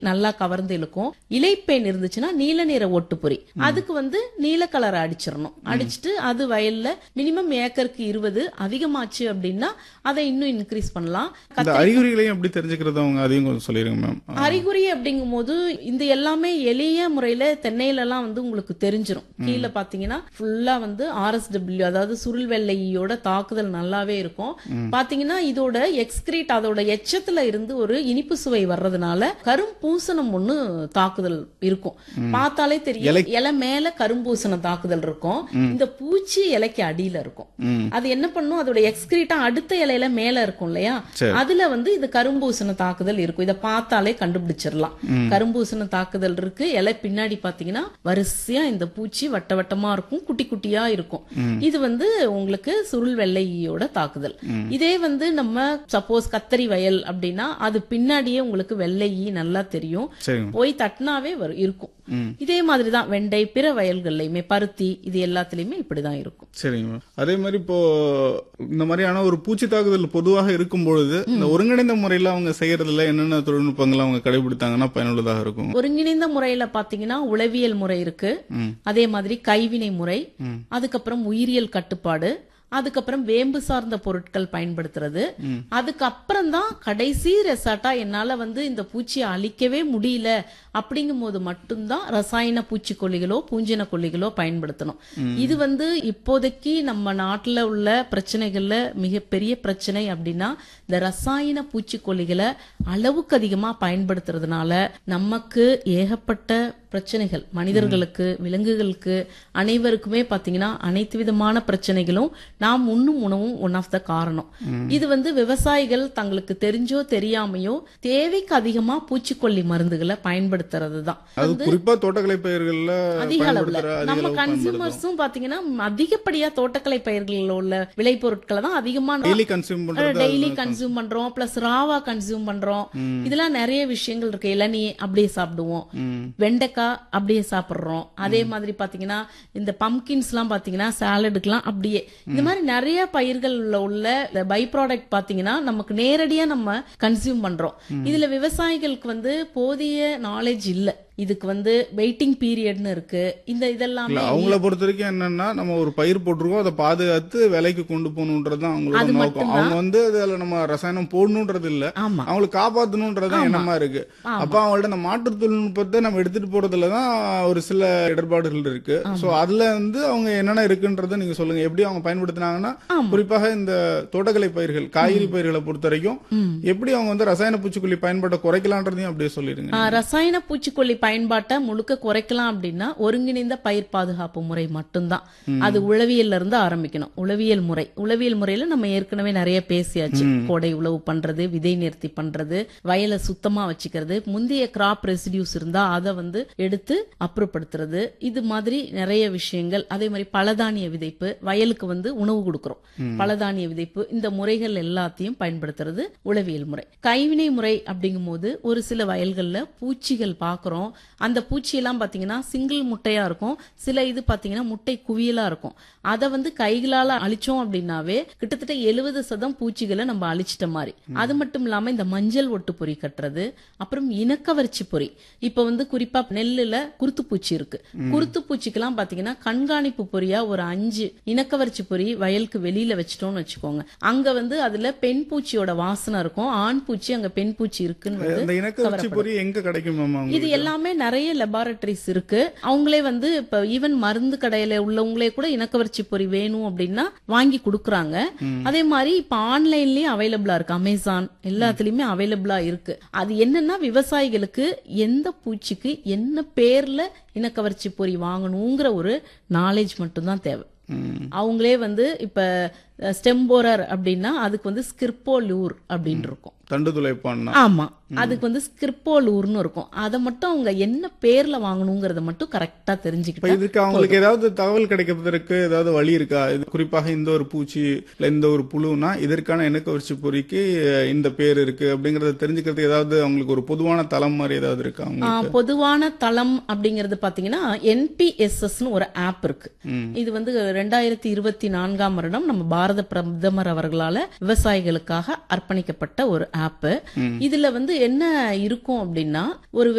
நல்லா கவர்ந்து இழுக்கும் இலைப்பேன் இருந்துச்சுன்னா நீல நிற ஒட்டுப்பொறி அதுக்கு வந்து நீல கலர் அடிச்சிடணும் அடிச்சிட்டு அது வயல்ல மினிமம் ஏக்கருக்கு இருபது அதிகமாச்சு அப்படின்னா அதை இன்னும் இன்க்ரீஸ் பண்ணலாம் இந்த அறிகுறிகளையும் எப்படி தெரிஞ்சுக்கிறது அவங்க அதையும் கொஞ்சம் சொல்லிருங்க மேம் அறிகுறி அப்படிங்கும் போது இந்த எல்லாமே எளிய முறையில தென்னையில எல்லாம் வந்து உங்களுக்கு தெரிஞ்சிரும் கீழே பாத்தீங்கன்னா ஃபுல்லா வந்து ஆர்எஸ்டபிள்யூ அதாவது சுருள் வெள்ளையோட தாக்குதல் நல்லாவே இருக்கும் பாத்தீங்கன்னா இதோட எக்ஸ்கிரீட் அதோட எச்சத்துல இருந்து ஒரு இனிப்பு சுவை வர்றதுனால கரும்பூசணம் ஒண்ணு தாக்குதல் இருக்கும் பார்த்தாலே தெரியும் இலை மேல கரும்பூசண தாக்குதல் இருக்கும் இந்த பூச்சி இலைக்கு அடியில இருக்கும் ம். அது என்ன பண்ணும் அதோட எக்ஸ்கிரீட்டா அடுத்த இலையில மேல இருக்கும் இல்லையா சரி. அதுல வந்து இது கரும்பூசண தாக்குதல் இருக்கும் இத பார்த்தாலே கண்டுபிடிச்சிடலாம் கரும்பூசண தாக்குதல் இருக்கு இலை பின்னாடி பாத்தீங்கன்னா வரிசையா இந்த பூச்சி வட்ட வட்டமா இருக்கும் குட்டி குட்டியா இருக்கும் இது வந்து உங்களுக்கு சுருள் வெள்ளையோட தாக்குதல் இதே வந்து நம்ம சப்போஸ் கத்தரி வயல் அப்படின்னா அது பின்னாடியே உங்களுக்கு வெள்ளையி நல்லா தெரியும் சரிங்க போய் தட்டினாவே வரும் இருக்கும் இதே மாதிரிதான் வெண்டை பிற வயல்கள்லயுமே பருத்தி இது எல்லாத்துலயுமே இப்படிதான் இருக்கும் சரிங்க மேம் அதே மாதிரி இப்போ இந்த மாதிரியான ஒரு பூச்சி தாக்குதல் பொதுவாக இருக்கும் பொழுது இந்த ஒருங்கிணைந்த முறையில அவங்க செய்யறதுல என்னென்ன தொழில்நுட்பங்கள் அவங்க கடைபிடித்தாங்கன்னா பயனுள்ளதாக இருக்கும் ஒருங்கிணைந்த முறையில பாத்தீங்கன்னா உளவியல் முறை இருக்கு ம். அதே மாதிரி கைவினை முறை அதுக்கப்புறம் உயிரியல் கட்டுப்பாடு அதுக்கப்புறம் வேம்பு சார்ந்த பொருட்கள் பயன்படுத்துறது அதுக்கப்புறம் தான் கடைசி ரெசார்ட்டா என்னால வந்து இந்த பூச்சியை அழிக்கவே முடியல அப்படிங்கும் போது மட்டும்தான் ரசாயன பூச்சிக்கொல்லிகளோ பூஞ்சின கொல்லிகளோ பயன்படுத்தணும் இது வந்து இப்போதைக்கு நம்ம நாட்டுல உள்ள பிரச்சனைகள்ல மிகப்பெரிய பிரச்சனை அப்படின்னா இந்த ரசாயன பூச்சிக்கொல்லிகளை அளவுக்கு அதிகமா பயன்படுத்துறதுனால நமக்கு ஏகப்பட்ட பிரச்சனைகள் மனிதர்களுக்கு விலங்குகளுக்கு அனைவருக்குமே பாத்தீங்கன்னா அனைத்து விதமான பிரச்சனைகளும் நாம் உண்ணும் உணவும் ஒன் ஆஃப் த காரணம் இது வந்து விவசாயிகள் தங்களுக்கு தெரிஞ்சோ தெரியாமையோ தேவைக்கு அதிகமா பூச்சிக்கொல்லி மருந்துகளை பயன்படுத்துறது தான் அது குறிப்பா தோட்டக்கலை பயிர்கள்ல அதிக அளவுல பயன்படுத்துற அதிக நம்ம அளவு பயன்படுத்தும் கன்சியூமர்ஸும் பாத்தீங்கன்னா அதிகப்படியா தோட்டக்கலை பயிர்களில் உள்ள விளைபொருட்களை தான் அதிகமா டெய்லி கன்சியூம் பண்றது டெய்லி கன்சியூம் பண்றோம் பிளஸ் ராவா கன்சியூம் பண்றோம் இதெல்லாம் நிறைய விஷயங்கள் இருக்கு இளநீ அப்படியே சாப்பிடுவோம் வெண்டைக்காய் அப்படியே சாப்பிடுறோம் அதே மாதிரி பாத்தீங்கன்னா இந்த பம்கின்ஸ் எல்லாம் பாத்தீங்கன்னா சாலடுக்கெல்லாம் அப்படியே இந்த மாதிரி நிறைய பயிர்கள்ல உள்ள பை ப்ராடக்ட் பாத்தீங்கன்னா நமக்கு நேரடியா நம்ம கன்சியூம் பண்றோம் இதுல விவசாயிகளுக்கு வந்து போதிய நாலேஜ் இல்ல இதுக்கு வந்து வெயிட்டிங் பீரியட்னு இருக்கு இந்த இதெல்லாமே இல்ல அவங்கள பொறுத்த வரைக்கும் என்னன்னா நம்ம ஒரு பயிர் போட்டிருக்கோம் அதை பாதுகாத்து விலைக்கு கொண்டு போகணுன்றது தான் அவங்களோட அது நோக்கம் மட்டும்தான். அவங்க வந்து அதுல நம்ம ரசாயனம் போடணுன்றது இல்ல ஆமா அவங்களுக்கு காப்பாத்தணுன்றது தான் எண்ணமா இருக்கு அப்ப அவங்கள்ட்ட அந்த மாற்று தொழில்நுட்பத்தை நம்ம எடுத்துட்டு போறதுல தான் ஒரு சில இடர்பாடுகள் இருக்கு சோ அதுல வந்து அவங்க என்னென்ன இருக்குன்றத நீங்க சொல்லுங்க எப்படி அவங்க பயன்படுத்தினாங்கன்னா குறிப்பாக இந்த தோட்டக்கலை பயிர்கள் காய்கறி பயிர்களை பொறுத்த வரைக்கும் எப்படி அவங்க வந்து ரசாயன பூச்சிக்கொல்லி பயன்பாட்டை குறைக்கலான்றதையும் அப்படியே சொல்லிருங்க ஆ, ரசாயன பூச்சிக்கொல்லி பயன்பாட்டை முழுக்க குறைக்கலாம் அப்படின்னா ஒருங்கிணைந்த பயிர் பாதுகாப்பு முறை மட்டும்தான் அது உளவியல்ல இருந்து ஆரம்பிக்கணும் உளவியல் முறை உளவியல் முறையில நம்ம ஏற்கனவே நிறைய பேசியாச்சு கோடை உழவு பண்றது விதை நிறுத்தி பண்றது வயலை சுத்தமா வச்சுக்கிறது முந்தைய கிராப் ரெசிடியூஸ் இருந்தா அதை வந்து எடுத்து அப்புறப்படுத்துறது இது மாதிரி நிறைய விஷயங்கள் அதே மாதிரி பலதானிய விதைப்பு வயலுக்கு வந்து உணவு கொடுக்கிறோம் பலதானிய விதைப்பு இந்த முறைகள் எல்லாத்தையும் பயன்படுத்துறது உளவியல் முறை கைவினை முறை அப்படிங்கும் போது ஒரு சில வயல்கள்ல பூச்சிகள் பார்க்கறோம் அந்த பூச்சியெல்லாம் பாத்தீங்கன்னா சிங்கிள் முட்டையா இருக்கும் சில இது பாத்தீங்கன்னா முட்டை குவியலா இருக்கும் அதை வந்து கைகளால அழிச்சோம் அப்படின்னாவே கிட்டத்தட்ட எழுபது சதம் பூச்சிகளை நம்ம அழிச்சிட்ட மாதிரி அது மட்டும் இல்லாம இந்த மஞ்சள் ஒட்டு பொறி கட்டுறது அப்புறம் இனக்கவர்ச்சி பொறி இப்ப வந்து குறிப்பா நெல்லுல குருத்துப்பூச்சி இருக்கு குருத்துப்பூச்சிக்கெல்லாம் பாத்தீங்கன்னா கண்காணிப்பு பொறியா ஒரு அஞ்சு இனக்கவர்ச்சி பொறி வயலுக்கு வெளியில வச்சிட்டோம்னு வச்சுக்கோங்க அங்க வந்து அதுல பெண் பூச்சியோட வாசனை இருக்கும் ஆண் பூச்சி அங்க பெண் பூச்சி இருக்குன்னு வந்து இந்த இணக்கவர்ச்சி பொறி எங்க கிடைக்கும் மேம் இது அவங்களுக்கு எல்லாமே நிறைய லெபார்டரிஸ் இருக்கு அவங்களே வந்து இப்ப ஈவன் மருந்து கடையில உள்ளவங்களே கூட இனக்கவர்ச்சி பொறி வேணும் அப்படின்னா வாங்கி கொடுக்குறாங்க அதே மாதிரி இப்ப ஆன்லைன்லயும் அவைலபிளா இருக்கு அமேசான் எல்லாத்துலயுமே அவைலபிளா இருக்கு அது என்னன்னா விவசாயிகளுக்கு எந்த பூச்சிக்கு என்ன பேர்ல இனக்கவர்ச்சி பொறி வாங்கணுங்கிற ஒரு நாலேஜ் மட்டும்தான் தேவை ம். அவங்களே வந்து இப்ப ஸ்டெம்போரர் அப்படின்னா அதுக்கு வந்து ஸ்கிர்போலூர் அப்படின்னு இருக்கும் தண்டு துளைப்பான்னா ஆமா அதுக்கு வந்து ஸ்கிரிப்போலூர்னு இருக்கும் அதை மட்டும் அவங்க என்ன பேர்ல வாங்கணுங்கிறத மட்டும் கரெக்டா இப்ப தெரிஞ்சுக்கிட்டா இதுக்கு அவங்களுக்கு ஏதாவது தகவல் கிடைக்கிறதுக்கு ஏதாவது வழி இருக்கா இது குறிப்பாக இந்த ஒரு பூச்சி இல்ல இந்த ஒரு புழுனா இதற்கான இணக்கவரிச்சி பொறிக்கு அஹ், இந்த பேர் இருக்கு அப்படிங்கறத தெரிஞ்சுக்கிறதுக்கு ஏதாவது அவங்களுக்கு ஒரு பொதுவான தளம் மாதிரி ஏதாவது இருக்கா ஆ, அவங்களுக்கு பொதுவான தளம் அப்படிங்கிறது பாத்தீங்கன்னா என்பிஎஸ்எஸ்னு ஒரு ஆப் இருக்கு ம். இது வந்து ரெண்டாயிரத்தி இருபத்தி நான்காம் வருடம் நம்ம பாரத பாரத பிரதமர் அவர்களால விவசாயிகளுக்காக அர்ப்பணிக்கப்பட்ட ஒரு ஆப் இதுல வந்து என்ன இருக்கும் அப்படின்னா ஒரு